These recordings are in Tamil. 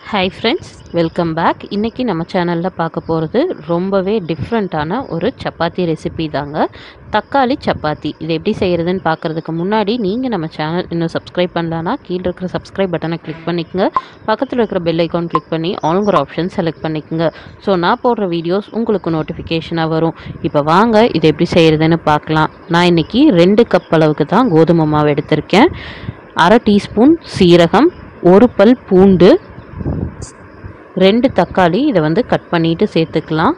ஹாய் ஃப்ரெண்ட்ஸ் வெல்கம் பேக் இன்றைக்கி நம்ம சேனலில் பார்க்க போகிறது ரொம்பவே டிஃப்ரெண்ட்டான ஒரு சப்பாத்தி ரெசிபி தாங்க தக்காளி சப்பாத்தி இது எப்படி செய்கிறதுன்னு பார்க்குறதுக்கு முன்னாடி நீங்கள் நம்ம சேனல் இன்னும் சப்ஸ்கிரைப் பண்ணலன்னா கீழே இருக்கிற சப்ஸ்கிரைப் பட்டனை கிளிக் பண்ணிக்கங்க பக்கத்தில் இருக்கிற பெல் ஐக்கான் கிளிக் பண்ணி ஆளுங்கிற ஆப்ஷன் செலக்ட் பண்ணிக்கோங்க ஸோ நான் போடுற வீடியோஸ் உங்களுக்கு நோட்டிஃபிகேஷனாக வரும் இப்போ வாங்க இது எப்படி செய்கிறதுன்னு பார்க்கலாம் நான் இன்றைக்கி ரெண்டு கப் அளவுக்கு தான் கோதுமை மாவு எடுத்திருக்கேன் அரை டீஸ்பூன் சீரகம் ஒரு பல் பூண்டு ரெண்டு தக்காளி இதை வந்து கட் பண்ணிட்டு சேர்த்துக்கலாம்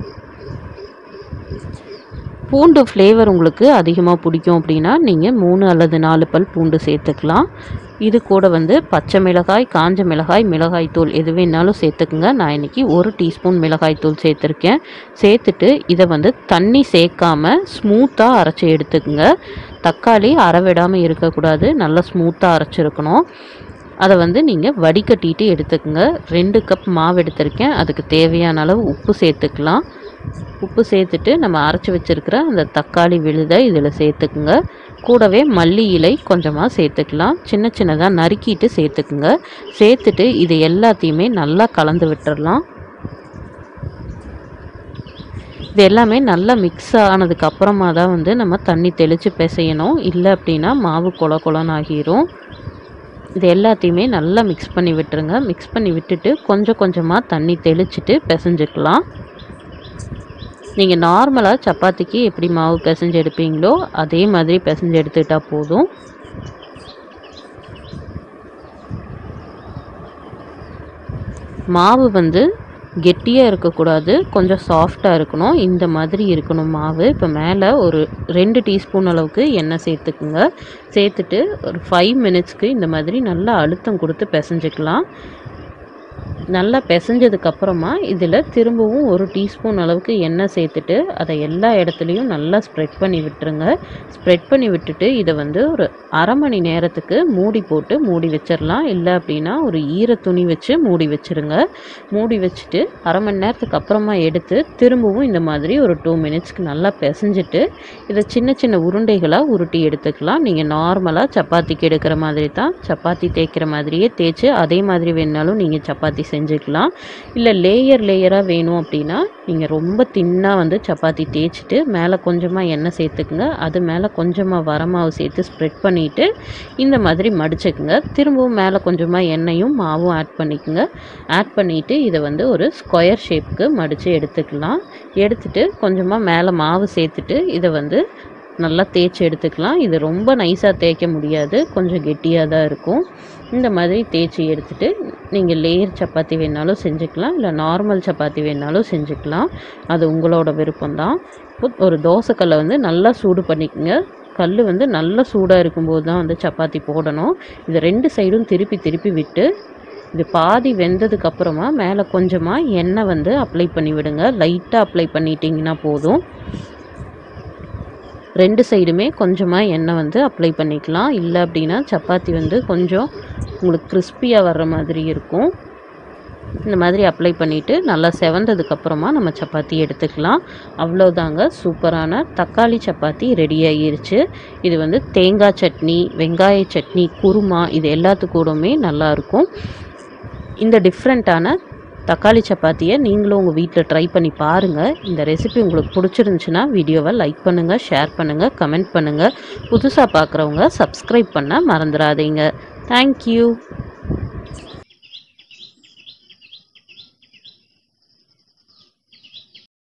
பூண்டு ஃப்ளேவர் உங்களுக்கு அதிகமாக பிடிக்கும் அப்படின்னா நீங்கள் மூணு அல்லது நாலு பல் பூண்டு சேர்த்துக்கலாம் இது கூட வந்து பச்சை மிளகாய் காஞ்ச மிளகாய் மிளகாய் தூள் எது வேணாலும் சேர்த்துக்குங்க நான் இன்றைக்கி ஒரு டீஸ்பூன் மிளகாய் தூள் சேர்த்துருக்கேன் சேர்த்துட்டு இதை வந்து தண்ணி சேர்க்காம ஸ்மூத்தாக அரைச்சி எடுத்துக்குங்க தக்காளி அறவிடாமல் இருக்கக்கூடாது நல்லா ஸ்மூத்தாக அரைச்சிருக்கணும் அதை வந்து நீங்கள் வடிகட்டிட்டு எடுத்துக்கோங்க ரெண்டு கப் மாவு எடுத்திருக்கேன் அதுக்கு தேவையான அளவு உப்பு சேர்த்துக்கலாம் உப்பு சேர்த்துட்டு நம்ம அரைச்சி வச்சுருக்கிற அந்த தக்காளி விழுதை இதில் சேர்த்துக்குங்க கூடவே மல்லி இலை கொஞ்சமாக சேர்த்துக்கலாம் சின்ன சின்னதாக நறுக்கிட்டு சேர்த்துக்குங்க சேர்த்துட்டு இது எல்லாத்தையுமே நல்லா கலந்து விட்டுறலாம் இது எல்லாமே நல்லா மிக்ஸ் ஆனதுக்கு அப்புறமா தான் வந்து நம்ம தண்ணி தெளித்து பிசையணும் இல்லை அப்படின்னா மாவு கொல கொலன்னு ஆகிரும் இது எல்லாத்தையுமே நல்லா மிக்ஸ் பண்ணி விட்டுருங்க மிக்ஸ் பண்ணி விட்டுட்டு கொஞ்சம் கொஞ்சமாக தண்ணி தெளிச்சிட்டு பிசைஞ்சுக்கலாம் நீங்கள் நார்மலாக சப்பாத்திக்கு எப்படி மாவு பிசைஞ்சு எடுப்பீங்களோ அதே மாதிரி பிசைஞ்சு எடுத்துக்கிட்டால் போதும் மாவு வந்து கெட்டியாக இருக்கக்கூடாது கொஞ்சம் சாஃப்டாக இருக்கணும் இந்த மாதிரி இருக்கணும் மாவு இப்போ மேலே ஒரு ரெண்டு டீஸ்பூன் அளவுக்கு எண்ணெய் சேர்த்துக்குங்க சேர்த்துட்டு ஒரு ஃபைவ் மினிட்ஸ்க்கு இந்த மாதிரி நல்லா அழுத்தம் கொடுத்து பிசைஞ்சிக்கலாம் நல்லா பிசைஞ்சதுக்கப்புறமா இதில் திரும்பவும் ஒரு டீஸ்பூன் அளவுக்கு எண்ணெய் சேர்த்துட்டு அதை எல்லா இடத்துலையும் நல்லா ஸ்ப்ரெட் பண்ணி விட்டுருங்க ஸ்ப்ரெட் பண்ணி விட்டுட்டு இதை வந்து ஒரு அரை மணி நேரத்துக்கு மூடி போட்டு மூடி வச்சிடலாம் இல்லை அப்படின்னா ஒரு ஈர துணி வச்சு மூடி வச்சுருங்க மூடி வச்சுட்டு அரை மணி நேரத்துக்கு அப்புறமா எடுத்து திரும்பவும் இந்த மாதிரி ஒரு டூ மினிட்ஸ்க்கு நல்லா பிசைஞ்சிட்டு இதை சின்ன சின்ன உருண்டைகளாக உருட்டி எடுத்துக்கலாம் நீங்கள் நார்மலாக சப்பாத்திக்கு எடுக்கிற மாதிரி தான் சப்பாத்தி தேய்க்கிற மாதிரியே தேய்ச்சி அதே மாதிரி வேணாலும் நீங்கள் சப்பாத்தி செஞ்சுக்கலாம் இல்லை லேயர் லேயராக வேணும் அப்படின்னா நீங்கள் ரொம்ப தின்னாக வந்து சப்பாத்தி தேய்ச்சிட்டு மேலே கொஞ்சமாக எண்ணெய் சேர்த்துக்குங்க அது மேலே கொஞ்சமாக வரமாவு சேர்த்து ஸ்ப்ரெட் பண்ணிவிட்டு இந்த மாதிரி மடிச்சுக்குங்க திரும்பவும் மேலே கொஞ்சமாக எண்ணெயும் மாவும் ஆட் பண்ணிக்கோங்க ஆட் பண்ணிவிட்டு இதை வந்து ஒரு ஸ்கொயர் ஷேப்புக்கு மடித்து எடுத்துக்கலாம் எடுத்துட்டு கொஞ்சமாக மேலே மாவு சேர்த்துட்டு இதை வந்து நல்லா தேய்ச்சி எடுத்துக்கலாம் இது ரொம்ப நைஸாக தேய்க்க முடியாது கொஞ்சம் கெட்டியாக தான் இருக்கும் இந்த மாதிரி தேய்ச்சி எடுத்துகிட்டு நீங்கள் லேயர் சப்பாத்தி வேணாலும் செஞ்சுக்கலாம் இல்லை நார்மல் சப்பாத்தி வேணாலும் செஞ்சுக்கலாம் அது உங்களோட விருப்பம்தான் ஒரு தோசைக்கல்லை வந்து நல்லா சூடு பண்ணிக்கோங்க கல் வந்து நல்லா சூடாக இருக்கும்போது தான் வந்து சப்பாத்தி போடணும் இது ரெண்டு சைடும் திருப்பி திருப்பி விட்டு இது பாதி வெந்ததுக்கு அப்புறமா மேலே கொஞ்சமாக எண்ணெய் வந்து அப்ளை பண்ணி விடுங்க லைட்டாக அப்ளை பண்ணிட்டீங்கன்னா போதும் ரெண்டு சைடுமே கொஞ்சமாக எண்ணெய் வந்து அப்ளை பண்ணிக்கலாம் இல்லை அப்படின்னா சப்பாத்தி வந்து கொஞ்சம் உங்களுக்கு கிறிஸ்பியாக வர்ற மாதிரி இருக்கும் இந்த மாதிரி அப்ளை பண்ணிவிட்டு நல்லா செவந்ததுக்கப்புறமா நம்ம சப்பாத்தி எடுத்துக்கலாம் அவ்வளோதாங்க சூப்பரான தக்காளி சப்பாத்தி ரெடி ஆகிருச்சு இது வந்து தேங்காய் சட்னி வெங்காய சட்னி குருமா இது எல்லாத்துக்கூடமே நல்லாயிருக்கும் இந்த டிஃப்ரெண்ட்டான தக்காளி சப்பாத்தியை நீங்களும் உங்கள் வீட்டில் ட்ரை பண்ணி பாருங்கள் இந்த ரெசிபி உங்களுக்கு பிடிச்சிருந்துச்சுன்னா வீடியோவை லைக் பண்ணுங்கள் ஷேர் பண்ணுங்கள் கமெண்ட் பண்ணுங்கள் புதுசாக பார்க்குறவங்க சப்ஸ்கிரைப் பண்ண மறந்துடாதீங்க தேங்க்யூ